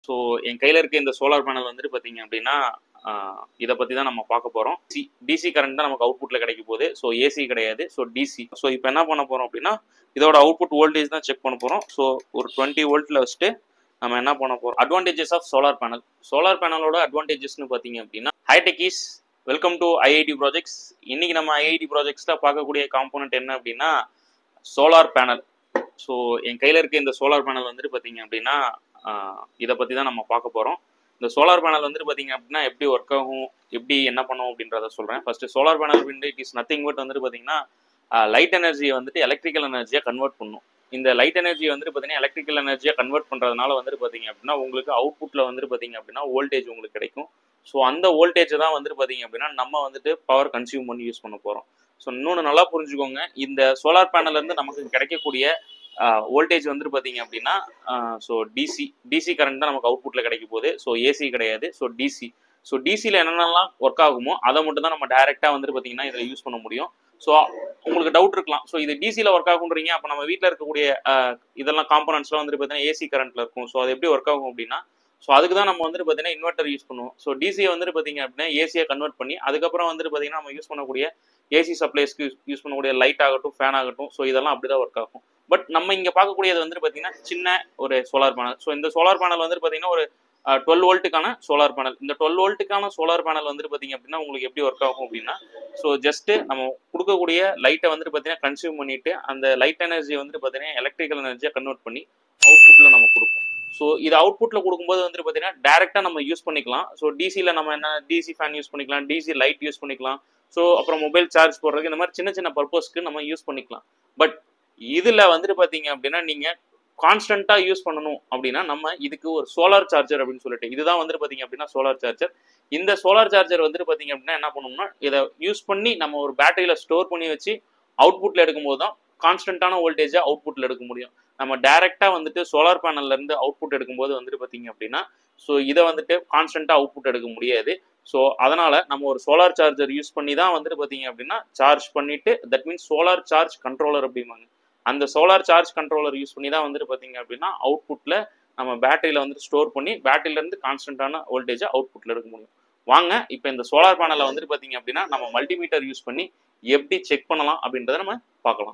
so என் கையில் இருக்க இந்த சோலார் பேனல் வந்துட்டு பார்த்தீங்க அப்படின்னா இதை பற்றி தான் நம்ம பார்க்க போகிறோம் சி டிசி கரண்ட் தான் நமக்கு அவுட்புட்டில் கிடைக்க போகுது ஸோ ஏசி கிடையாது ஸோ டிசி ஸோ இப்போ என்ன பண்ண போகிறோம் அப்படின்னா இதோட அவுட்புட் வோல்டேஜ் தான் செக் பண்ண போகிறோம் ஸோ ஒரு டுவெண்ட்டி வோல்ட்டில் வச்சுட்டு நம்ம என்ன பண்ண போகிறோம் advantages of solar panel solar பேனலோட அட்வான்டேஜஸ்னு பார்த்தீங்க அப்படின்னா hi-tech is welcome to IIT projects இன்னைக்கு நம்ம ஐஐடி ப்ராஜெக்ட்ஸில் பார்க்கக்கூடிய காம்போனன்ட் என்ன அப்படின்னா சோலார் பேனல் ஸோ என் கையில் இருக்க இந்த சோலார் பேனல் வந்துட்டு பார்த்தீங்க அப்படின்னா இதை பற்றி தான் நம்ம பார்க்க போகிறோம் இந்த சோலார் பேனல் வந்துட்டு பார்த்தீங்க அப்படின்னா எப்படி ஒர்க் ஆகும் எப்படி என்ன பண்ணும் அப்படின்றத சொல்கிறேன் ஃபர்ஸ்ட் சோலார் பேனல் அப்படின்ட்டு இட் இஸ் நத்திங் பட் வந்துட்டு பார்த்தீங்கன்னா லைட் எனர்ஜியை வந்துட்டு எலக்ட்ரிக்கல் எனர்ஜியாக கன்வெர்ட் பண்ணும் இந்த லைட் எனர்ஜியை வந்துட்டு பார்த்தீங்கன்னா எலக்ட்ரிக்கல் எனர்ஜியாக கன்வெர்ட் பண்ணுறதுனால வந்துட்டு பார்த்தீங்க அப்படின்னா உங்களுக்கு அவுட்புட்டில் வந்துட்டு பார்த்தீங்க அப்படின்னா வோல்டேஜ் உங்களுக்கு கிடைக்கும் ஸோ அந்த வோல்டேஜை தான் வந்துட்டு பார்த்தீங்க அப்படின்னா நம்ம வந்துட்டு பவர் கன்சியூம் பண்ணி யூஸ் பண்ண போகிறோம் ஸோ இன்னொன்று நல்லா புரிஞ்சுக்கோங்க இந்த சோலார் பேனல்லேருந்து நமக்கு கிடைக்கக்கூடிய வோல்டேஜ் வந்துட்டு பார்த்தீங்க அப்படின்னா ஸோ டிசி டிசி கரண்ட் தான் நமக்கு அவுட்புட்டில் கிடைக்க போகுது ஸோ ஏசி கிடையாது ஸோ டிசி ஸோ டிசியில் என்னென்னலாம் ஒர்க் ஆகுமோ அதை மட்டும் தான் நம்ம டேரெக்டாக வந்துட்டு பார்த்தீங்கன்னா இதில் யூஸ் பண்ண முடியும் ஸோ உங்களுக்கு டவுட் இருக்கலாம் ஸோ இது டிசியில் ஒர்க் ஆகுன்றீங்க அப்போ நம்ம வீட்டில் இருக்கக்கூடிய இதெல்லாம் காம்பனன்ட்ஸ்லாம் வந்துட்டு பார்த்தீங்கன்னா ஏசி கரண்ட்டில் இருக்கும் ஸோ அது எப்படி ஒர்க் ஆகும் அப்படின்னா ஸோ அதுக்கு தான் நம்ம வந்துட்டு பார்த்தீங்கன்னா இன்வெர்டர் யூஸ் பண்ணுவோம் ஸோ டிசியை வந்துட்டு பார்த்தீங்க அப்படின்னா ஏசியை கன்வெர்ட் பண்ணி அதுக்கப்புறம் வந்துட்டு பார்த்தீங்கன்னா நம்ம யூஸ் பண்ணக்கூடிய ஏசி சப்ளைஸ்க்கு யூஸ் பண்ணக்கூடிய லைட் ஆகட்டும் ஃபேன் ஆகட்டும் ஸோ இதெல்லாம் அப்படி தான் ஒர்க் ஆகும் பட் நம்ம இங்கே பார்க்கக்கூடியது வந்துட்டு பார்த்தீங்கன்னா சின்ன ஒரு சோலார் பேனல் ஸோ இந்த சோலார் பேனல் வந்துட்டு பார்த்தீங்கன்னா ஒரு டுவெல் வோல்ட்டுக்கான சோலார் பேனல் இந்த டுவெல் வோல்ட்டுக்கான சோலார் பேனல் வந்துட்டு பார்த்தீங்க அப்படின்னா உங்களுக்கு எப்படி ஒர்க் ஆகும் அப்படின்னா ஸோ ஜஸ்ட்டு நம்ம கொடுக்கக்கூடிய லைட்டை வந்துட்டு பார்த்தீங்கன்னா கன்சியூம் பண்ணிட்டு அந்த லைட் எனர்ஜியை வந்துட்டு பார்த்தீங்கன்னா எலக்ட்ரிக்கல் எனர்ஜியை கன்வெர்ட் பண்ணி அவுட்புட்டில் நம்ம கொடுப்போம் ஸோ இது அவுட்புட்டில் கொடுக்கும்போது வந்துட்டு பார்த்தீங்கன்னா டேரெக்டாக நம்ம யூஸ் பண்ணிக்கலாம் ஸோ டிசியில் நம்ம என்ன டிசி ஃபேன் யூஸ் பண்ணிக்கலாம் டிசி லைட் யூஸ் பண்ணிக்கலாம் ஸோ அப்புறம் மொபைல் சார்ஜ் போடுறதுக்கு இந்த மாதிரி சின்ன சின்ன பர்பஸ்க்கு நம்ம யூஸ் பண்ணிக்கலாம் பட் இதில் வந்துட்டு பார்த்தீங்க அப்படின்னா நீங்கள் கான்ஸ்டண்ட்டாக யூஸ் பண்ணணும் அப்படின்னா நம்ம இதுக்கு ஒரு சோலார் சார்ஜர் அப்படின்னு சொல்லிட்டு இதுதான் வந்துட்டு பார்த்தீங்க அப்படின்னா சோலார் சார்ஜர் இந்த சோலார் சார்ஜர் வந்துட்டு பார்த்தீங்க அப்படின்னா என்ன பண்ணணும்னா இதை யூஸ் பண்ணி நம்ம ஒரு பேட்டரியில் ஸ்டோர் பண்ணி வச்சு அவுட்புட்டில் எடுக்கும்போது தான் கான்ஸ்டன்ட்டான வோல்டேஜை அவுட்புட்டில் எடுக்க முடியும் நம்ம டேரெக்டாக வந்துட்டு சோலார் பேனல்லேருந்து அவுட்புட் எடுக்கும்போது வந்துட்டு பார்த்தீங்க அப்படின்னா ஸோ இதை வந்துட்டு கான்ஸ்டண்ட்டாக அவுட்புட் எடுக்க முடியாது ஸோ அதனால் நம்ம ஒரு சோலார் சார்ஜர் யூஸ் பண்ணி தான் வந்துட்டு பார்த்தீங்க அப்படின்னா சார்ஜ் பண்ணிவிட்டு that means solar charge controller அப்படிம்பாங்க அந்த சோலார் சார்ஜ் கண்ட்ரோலர் யூஸ் பண்ணி தான் வந்துட்டு பார்த்தீங்க அப்படின்னா அவுட்புட்டில் நம்ம பேட்டரியில் வந்துட்டு ஸ்டோர் பண்ணி பேட்டரியிலேருந்து கான்ஸ்டன்ட்டான வோல்டேஜை அவுட்புட்டில் எடுக்க முடியும் வாங்க இப்போ இந்த சோலார் பேனலை வந்துட்டு பார்த்தீங்க அப்படின்னா நம்ம மல்டிமீட்டர் யூஸ் பண்ணி எப்படி செக் பண்ணலாம் அப்படின்றத நம்ம பார்க்கலாம்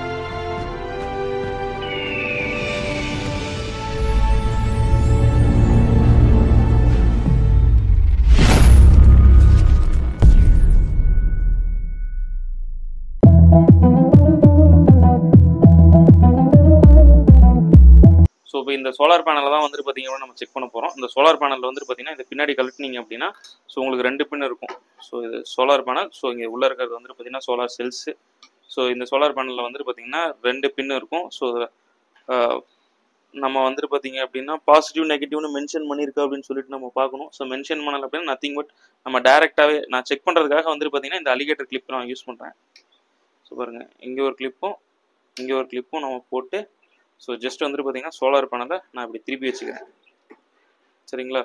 ஸோ இப்போ இந்த சோலார் பேனலில் தான் வந்துட்டு பார்த்தீங்கன்னா நம்ம செக் பண்ண போகிறோம் இந்த சோலார் பேனலில் வந்துட்டு பார்த்தீங்கன்னா இந்த பின்னாடி கழட்டினீங்க அப்படின்னா ஸோ உங்களுக்கு ரெண்டு பின் இருக்கும் ஸோ இது சோலார் பேனல் ஸோ இங்கே உள்ளே இருக்கிறது வந்துட்டு பார்த்தீங்கன்னா சோலார் செல்ஸு ஸோ இந்த சோலார் பேனலில் வந்துட்டு பார்த்தீங்கன்னா ரெண்டு பின் இருக்கும் ஸோ நம்ம வந்துட்டு பார்த்தீங்க அப்படின்னா பாசிட்டிவ் நெகட்டிவ்னு மென்ஷன் பண்ணியிருக்கா அப்படின்னு சொல்லிட்டு நம்ம பார்க்கணும் ஸோ மென்ஷன் பண்ணல அப்படின்னா நத்திங் பட் நம்ம டேரெக்டாகவே நான் செக் பண்ணுறதுக்காக வந்துட்டு பார்த்தீங்கன்னா இந்த அலிகேட்டர் கிளிப் நான் யூஸ் பண்ணுறேன் ஸோ பாருங்கள் இங்கே ஒரு கிளிப்பும் இங்கே ஒரு கிளிப்பும் நம்ம போட்டு ஸோ ஜஸ்ட் வந்துட்டு பார்த்தீங்கன்னா சோலார் பேனலை நான் இப்படி திருப்பி வச்சுக்கிறேன் சரிங்களா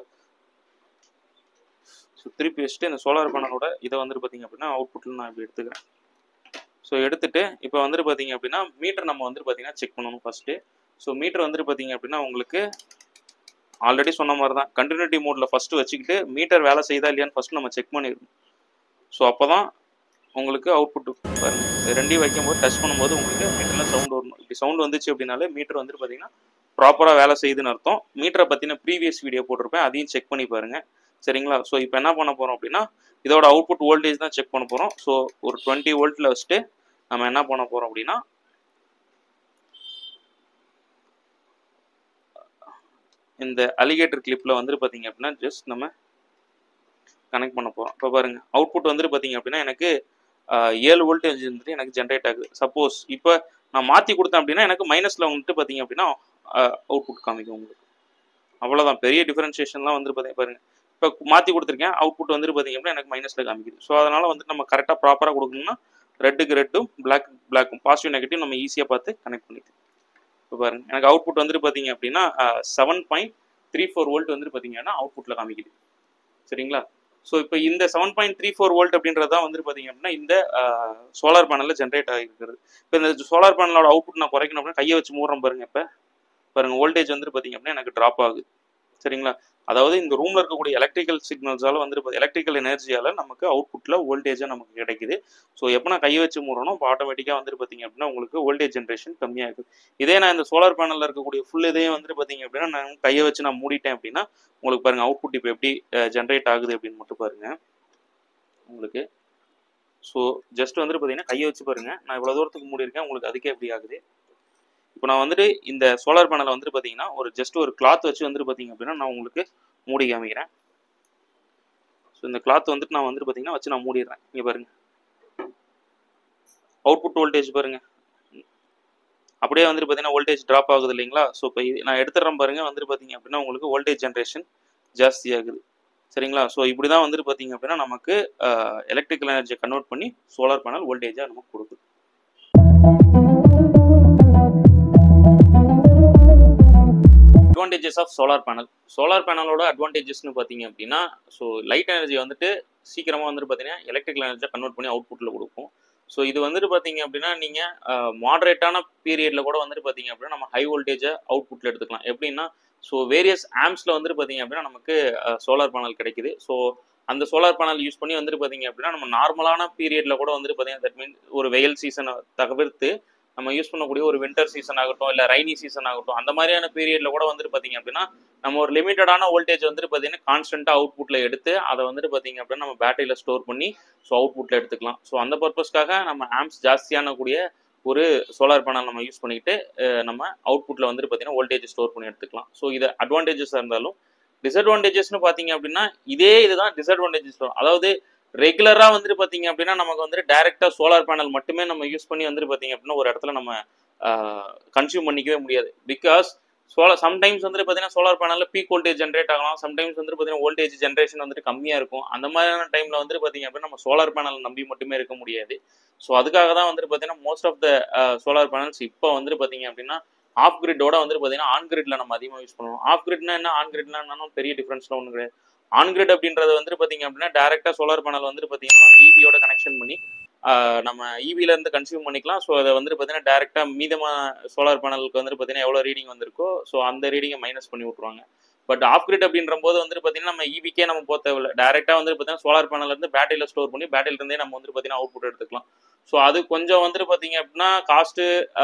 ஸோ திருப்பி வச்சுட்டு இந்த சோலார் பேனலோட இதை வந்துட்டு பார்த்தீங்க அப்படின்னா அவுட்புட்டில் நான் இப்படி எடுத்துக்கிறேன் ஸோ எடுத்துட்டு இப்போ வந்துட்டு பார்த்தீங்க அப்படின்னா மீட்டர் நம்ம வந்துட்டு பார்த்தீங்கன்னா செக் பண்ணணும் ஃபஸ்ட்டு ஸோ மீட்டர் வந்துட்டு பார்த்தீங்க அப்படின்னா உங்களுக்கு ஆல்ரெடி சொன்ன மாதிரி தான் கண்டினியூட்டி மோடில் ஃபஸ்ட்டு வச்சுக்கிட்டு மீட்டர் வேலை செய்தா இல்லையான்னு ஃபஸ்ட்டு நம்ம செக் பண்ணிடணும் ஸோ அப்போ தான் உங்களுக்கு அவுட்புட் பாருங்க ரெண்டையும் வைக்கும்போது டச் பண்ணும்போது உங்களுக்கு மீட்டரில் சவுண்ட் வரணும் இப்படி சவுண்ட் வந்துச்சு அப்படின்னாலே மீட்டர் வந்துட்டு பார்த்தீங்கன்னா ப்ராப்பராக வேலை செய்யுதுன்னு அர்த்தம் மீட்டரை பற்றின ப்ரீவியஸ் வீடியோ போட்டிருப்பேன் அதையும் செக் பண்ணி பாருங்க சரிங்களா ஸோ இப்போ என்ன பண்ண போகிறோம் அப்படின்னா இதோட அவுட்புட் வோல்டேஜ் தான் செக் பண்ண போகிறோம் ஸோ ஒரு டுவெண்ட்டி வோல்ட்டில் வச்சுட்டு நம்ம என்ன பண்ண போகிறோம் அப்படின்னா இந்த அலிகேட்டர் கிளிப்பில் வந்துட்டு பார்த்தீங்க அப்படின்னா ஜஸ்ட் நம்ம கனெக்ட் பண்ண போகிறோம் இப்போ பாருங்கள் அவுட்புட் வந்துட்டு பார்த்தீங்க அப்படின்னா எனக்கு ஏழு வோல்டேஜ் வந்துட்டு எனக்கு ஜென்ரேட் ஆகுது சப்போஸ் இப்போ நான் மாற்றி கொடுத்தேன் அப்படின்னா எனக்கு மைனஸில் வந்துட்டு பார்த்தீங்க அப்படின்னா அவுட்புட் காமிக்கும் உங்களுக்கு அவ்வளோதான் பெரிய டிஃபரன்ஷியேஷன்லாம் வந்துட்டு பார்த்தீங்க பாருங்கள் இப்போ மாற்றி கொடுத்துருக்கேன் அவுட்புட் வந்துட்டு பார்த்தீங்க அப்படின்னா எனக்கு மைனஸில் காமிக்குது ஸோ அதனால் வந்துட்டு நம்ம கரெக்டாக ப்ராப்பராக கொடுக்கணும்னா ரெட்டுக்கு ரெட்டும் பிளாக் பிளாக்கும் பாசிட்டிவ் நெகட்டிவ் நம்ம ஈஸியாக பார்த்து கனெக்ட் பண்ணிக்கலாம் இப்போ பாருங்க எனக்கு அவுட்புட் வந்துட்டு பார்த்தீங்க அப்படின்னா seven point three four volt வந்துட்டு பார்த்தீங்கன்னா அவுட்புட்டில் காமிக்குது சரிங்களா ஸோ இப்போ இந்த seven point three four volt அப்படின்றது தான் வந்துட்டு பார்த்தீங்க அப்படின்னா இந்த சோலார் பேனலில் ஜென்ரேட் ஆகிருக்கிறது இப்போ இந்த சோலார் பேனலோட அவுட்புட் நான் குறைக்கணும் அப்படின்னா கையை வச்சு மூடுறேன் பாருங்க இப்போ பாருங்க வோல்டேஜ் வந்துட்டு பார்த்தீங்க அப்படின்னா எனக்கு ட்ராப் ஆகுது சரிங்களா அதாவது இந்த ரூம்ல இருக்கக்கூடிய எலக்ட்ரிக்கல் சிக்னல்ஸால வந்து எலக்ட்ரிக்கல் எனர்ஜியால நமக்கு அவுட்புட்ல வோல்டேஜா நமக்கு கிடைக்குது ஸோ எப்போ நான் கையை வச்சு மூடணும் இப்போ ஆட்டோமேட்டிக்காக வந்துட்டு பார்த்தீங்க அப்படின்னா உங்களுக்கு வோல்டேஜ் ஜென்ரேஷன் கம்மியாகுது இதே நான் இந்த சோலார் பேனலில் இருக்கக்கூடிய ஃபுல் இதையும் வந்துட்டு பார்த்தீங்க அப்படின்னா நான் கையை வச்சு நான் மூடிட்டேன் அப்படின்னா உங்களுக்கு பாருங்க அவுட்புட் இப்போ எப்படி ஜென்ரேட் ஆகுது அப்படின்னு மட்டும் பாருங்க உங்களுக்கு ஸோ ஜஸ்ட் வந்துட்டு பார்த்தீங்கன்னா கையை வச்சு பாருங்க நான் இவ்வளோ தூரத்துக்கு மூடி இருக்கேன் உங்களுக்கு அதுக்கே எப்படி ஆகுது இப்போ நான் வந்துட்டு இந்த சோலார் பேனலை வந்துட்டு பார்த்தீங்கன்னா ஒரு ஜஸ்ட் ஒரு கிளாத் வச்சு வந்துட்டு பார்த்தீங்க அப்படின்னா நான் உங்களுக்கு மூடி காமிக்கிறேன் ஸோ இந்த கிளாத் வந்துட்டு நான் வந்துட்டு பார்த்தீங்கன்னா வச்சு நான் மூடிடுறேன் இங்கே பாருங்க அவுட்புட் வோல்டேஜ் பாருங்க அப்படியே வந்துட்டு பார்த்தீங்கன்னா வோல்டேஜ் ட்ராப் ஆகுது இல்லைங்களா ஸோ இப்போ இது நான் எடுத்துடுறேன் பாருங்க வந்துட்டு பார்த்தீங்க அப்படின்னா உங்களுக்கு வோல்டேஜ் ஜென்ரேஷன் ஜாஸ்தி ஆகுது சரிங்களா ஸோ இப்படி தான் வந்துட்டு பார்த்தீங்க அப்படின்னா நமக்கு எலக்ட்ரிக்கல் எனர்ஜியை கன்வெர்ட் பண்ணி சோலார் பேனல் வோல்டேஜாக நமக்கு கொடுக்குது advantages of solar panel solar பேனலோட அட்வான்டேஜஸ்னு பார்த்தீங்க அப்படின்னா ஸோ லைட் எனர்ஜி வந்துட்டு சீக்கிரமாக வந்துட்டு பார்த்தீங்கன்னா எலக்ட்ரிக்கல் எனர்ஜியை கன்வெர்ட் பண்ணி அவுட்புட்டில் கொடுக்கும் ஸோ இது வந்துட்டு பார்த்தீங்க அப்படின்னா நீங்கள் மாடரேட்டான பீரியடில் கூட வந்துட்டு பார்த்தீங்க அப்படின்னா நம்ம ஹை வோல்டேஜை அவுட்புட்டில் எடுத்துக்கலாம் எப்படின்னா ஸோ வேரியஸ் ஆம்ஸில் வந்துட்டு பார்த்தீங்க அப்படின்னா நமக்கு சோலார் பேனல் கிடைக்குது ஸோ அந்த சோலார் பேனல் யூஸ் பண்ணி வந்துட்டு பார்த்தீங்க அப்படின்னா நம்ம நார்மலான பீரியடில் கூட வந்துட்டு பார்த்தீங்கன்னா தட் மீன் ஒரு வெயில் சீசனை தவிர்த்து நம்ம யூஸ் பண்ணக்கூடிய ஒரு வின்டர் சீசன் ஆகட்டும் இல்லை ரைனி சீசன் ஆகட்டும் அந்த மாதிரியான பீரியடில் கூட வந்துட்டு பார்த்தீங்க அப்படின்னா நம்ம ஒரு லிமிட்டடான வோல்டேஜ் வந்துட்டு பார்த்தீங்கன்னா கான்ஸ்டன்ட்டாக அவுட்புட்டில் எடுத்து அதை வந்துட்டு பார்த்தீங்க அப்படின்னா நம்ம பேட்டரியில் ஸ்டோர் பண்ணி ஸோ அவுட்புட்டில் எடுத்துக்கலாம் ஸோ அந்த பர்பஸ்க்காக நம்ம ஆம்ஸ் ஜாஸ்தியான கூடிய ஒரு சோலார் பேனல் நம்ம யூஸ் பண்ணிக்கிட்டு நம்ம அவுட்புட்டில் வந்துட்டு பார்த்தீங்கன்னா வோல்டேஜ் ஸ்டோர் பண்ணி எடுத்துக்கலாம் ஸோ இது அட்வான்டேஜஸாக இருந்தாலும் டிஸ்அட்வான்டேஜஸ்னு பார்த்தீங்க அப்படின்னா இதே இதுதான் டிஸ்அட்வான்டேஜஸ் அதாவது ரெகுலராக வந்துட்டு பார்த்தீங்க அப்படின்னா நமக்கு வந்துட்டு டேரெக்டாக சோலார் பேனல் மட்டுமே நம்ம யூஸ் பண்ணி வந்துட்டு பார்த்தீங்க அப்படின்னா ஒரு இடத்துல நம்ம கன்சியூம் பண்ணிக்கவே முடியாது பிகாஸ் சோலார் சம்டைம்ஸ் வந்துட்டு பார்த்தீங்கன்னா சோலார் பேனலில் பீக் வோல்டேஜ் ஜென்ரேட் ஆகலாம் சம்டைம்ஸ் வந்துட்டு பார்த்தீங்கன்னா வோல்டேஜ் ஜென்ரேஷன் வந்துட்டு கம்மியாக இருக்கும் அந்த மாதிரியான டைமில் வந்துட்டு பார்த்தீங்க அப்படின்னா நம்ம சோலார் பேனல் நம்பி மட்டுமே இருக்க முடியாது ஸோ அதுக்காக தான் வந்துட்டு பார்த்தீங்கன்னா most of the solar panels இப்போ வந்துட்டு பார்த்தீங்க அப்படின்னா ஆஃப் கிரிட்டோட வந்துட்டு பார்த்தீங்கன்னா ஆன் கிரிட்ல நம்ம அதிகமாக யூஸ் பண்ணுவோம் ஆஃப் கிரிட்னா என்ன ஆன் கிரிட்னா என்னன்னு பெரிய டிஃப்ரென்ஸ்லாம் ஒன்று கிடையாது ஆன் கிரிட் அப்படின்றது வந்துட்டு பார்த்தீங்க அப்படின்னா டேரெக்டாக சோலார் பேனல் வந்துட்டு பார்த்தீங்கன்னா ஈவியோட கனெக்ஷன் பண்ணி நம்ம ஈவில இருந்து கன்சியூம் பண்ணிக்கலாம் ஸோ அதை வந்துட்டு பார்த்தீங்கன்னா டேரெக்டாக மீதமாக சோலார் பேனலுக்கு வந்துட்டு பார்த்தீங்கன்னா எவ்வளோ ரீடிங் வந்திருக்கோ ஸோ அந்த ரீடிங்கை மைனஸ் பண்ணி விட்ருவாங்க பட் ஆஃப் கிரிட் அப்படின்ற போது வந்துட்டு பார்த்தீங்கன்னா நம்ம ஈவிக்கே நம்ம போக தேவையில்ல டேரெக்டாக வந்துட்டு பார்த்தீங்கன்னா சோலார் பேனல் இருந்து பேட்டரியில் ஸ்டோர் பண்ணி பேட்டரியில இருந்தே நம்ம வந்துட்டு பார்த்தீங்கன்னா அவுட்புட் எடுத்துக்கலாம் ஸோ அது கொஞ்சம் வந்துட்டு பார்த்தீங்க அப்படின்னா காஸ்ட்டு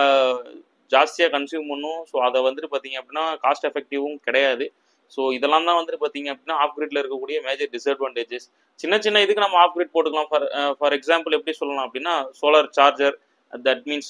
ஜாஸ்தியாக கன்சியூம் பண்ணும் ஸோ அதை வந்துட்டு பார்த்தீங்க அப்படின்னா காஸ்ட் எஃபெக்டிவும் கிடையாது ஸோ இதெல்லாம் தான் வந்துட்டு பார்த்தீங்க அப்படின்னா ஆஃப் கிரிட்ல இருக்கக்கூடிய மேஜர் டிஸ்அட்வான்டேஜஸ் சின்ன சின்ன இதுக்கு நம்ம ஆஃப் கிரிட் போட்டுக்கலாம் ஃபார் ஃபார் எக்ஸாம்பிள் எப்படி சொல்லலாம் அப்படின்னா solar charger that means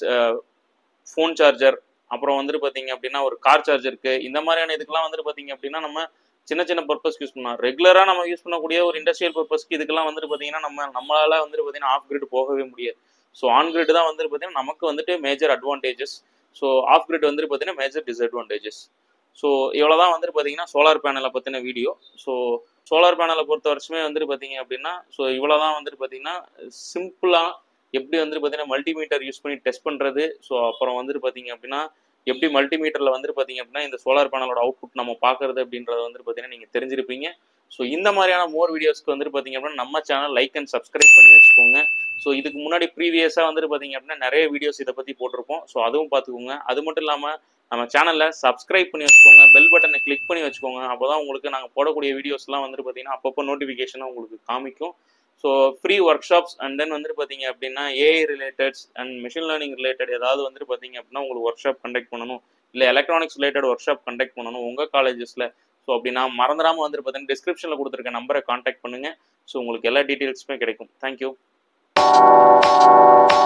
phone charger அப்புறம் வந்துட்டு பார்த்தீங்க அப்படின்னா ஒரு கார் சார்ஜருக்கு இந்த மாதிரியான இதுக்கெல்லாம் வந்துட்டு பார்த்தீங்க அப்படின்னா நம்ம சின்ன சின்ன பர்பஸ்க்கு யூஸ் பண்ணலாம் ரெகுலராக நம்ம யூஸ் பண்ணக்கூடிய ஒரு இண்டஸ்ட்ரியல் பர்பஸ்க்கு இதுக்கெல்லாம் வந்துட்டு பார்த்தீங்கன்னா நம்ம நம்மளால வந்துட்டு பார்த்தீங்கன்னா ஆஃப் கிரிட் போகவே முடியாது ஸோ ஆன் கிரிட் தான் வந்துட்டு பார்த்தீங்கன்னா நமக்கு வந்துட்டு major advantages so off grid வந்துட்டு பார்த்தீங்கன்னா மேஜர் டிஸ்அட்வான்டேஜஸ் ஸோ இவ்வளோ தான் வந்துட்டு பார்த்தீங்கன்னா சோலார் பேனலை பற்றின வீடியோ ஸோ சோலார் பேனலை பொறுத்த வருஷமே வந்துட்டு பார்த்தீங்க அப்படின்னா ஸோ இவ்வளோ தான் வந்துட்டு பார்த்தீங்கன்னா சிம்பிளாக எப்படி வந்துட்டு பார்த்தீங்கன்னா மல்டிமீட்டர் யூஸ் பண்ணி டெஸ்ட் பண்ணுறது ஸோ அப்புறம் வந்துட்டு பார்த்தீங்க அப்படின்னா எப்படி மல்டிமீட்டரில் வந்துட்டு பார்த்தீங்க அப்படின்னா இந்த சோலார் பேனலோட அவுட்புட் நம்ம பார்க்குறது அப்படின்றத வந்துட்டு பார்த்தீங்கன்னா நீங்கள் தெரிஞ்சிருப்பீங்க ஸோ இந்த மாதிரியான மோர் வீடியோஸ்க்கு வந்துட்டு பார்த்தீங்க அப்படின்னா நம்ம சேனல் லைக் அண்ட் சப்ஸ்கிரைப் பண்ணி வச்சுக்கோங்க ஸோ இதுக்கு முன்னாடி ப்ரீவியஸாக வந்துட்டு பார்த்தீங்க அப்படின்னா நிறைய வீடியோஸ் இதை பற்றி போட்டிருப்போம் ஸோ அதுவும் பார்த்துக்கோங்க அது மட்டும் இல்லாமல் நம்ம சேனலில் சப்ஸ்கிரைப் பண்ணி வச்சுக்கோங்க பெல் பட்டனை கிளிக் பண்ணி வச்சுக்கோங்க அப்போ தான் உங்களுக்கு நாங்கள் போடக்கூடிய வீடியோஸ்லாம் வந்துட்டு பார்த்தீங்கன்னா அப்பப்போ நோட்டிஃபிகேஷனாக உங்களுக்கு காமிக்கும் so free workshops and then வந்துட்டு பார்த்தீங்க அப்படின்னா AI relateds and machine learning related ஏதாவது வந்துட்டு பார்த்தீங்க அப்படின்னா உங்களுக்கு ஒர்க் ஷாப் கண்டக்ட் பண்ணணும் இல்லை electronics related workshop conduct பண்ணணும் உங்கள் காலேஜஸில் ஸோ அப்படின்னா மறந்துடாமல் வந்துட்டு பார்த்தீங்கன்னா டிஸ்கிரிப்ஷனில் கொடுத்துருக்க நம்பரை காண்டாக்ட் பண்ணுங்கள் ஸோ உங்களுக்கு எல்லா டீட்டெயில்ஸுமே கிடைக்கும் தேங்க்யூ